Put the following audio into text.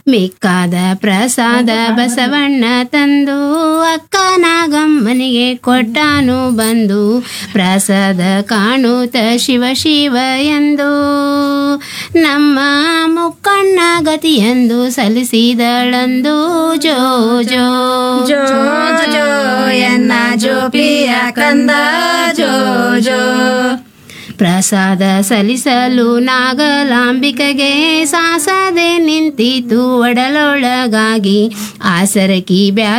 ಮಿಕ್ಕಾದ ಪ್ರಸಾದ ಬಸವಣ್ಣ ತಂದು ಅಕ್ಕ ನಾಗಮ್ಮನಿಗೆ ಕೊಟ್ಟಾನು ಬಂದು ಪ್ರಸಾದ ಕಾಣುತ್ತ ಶಿವ ಶಿವ ಎಂದು ನಮ್ಮ ಮುಕ್ಕಣ್ಣ ಗತಿಯೆಂದು ಸಲ್ಲಿಸಿದಳಂದು ಜೋ ಜೋ ಜೋ ಜೋ ಎನ್ನ ಜೋಪಿಯ ಕಂದ ಜೋ ಜೋ ಪ್ರಸಾದ ಸಲ್ಲಿಸಲು ನಾಗಲಾಂಬಿಕೆಗೆ ಸಾಸದೆ ನಿಂತಿತು ಒಡಲೊಳಗಾಗಿ ಆಸರಕಿ ಬ್ಯಾ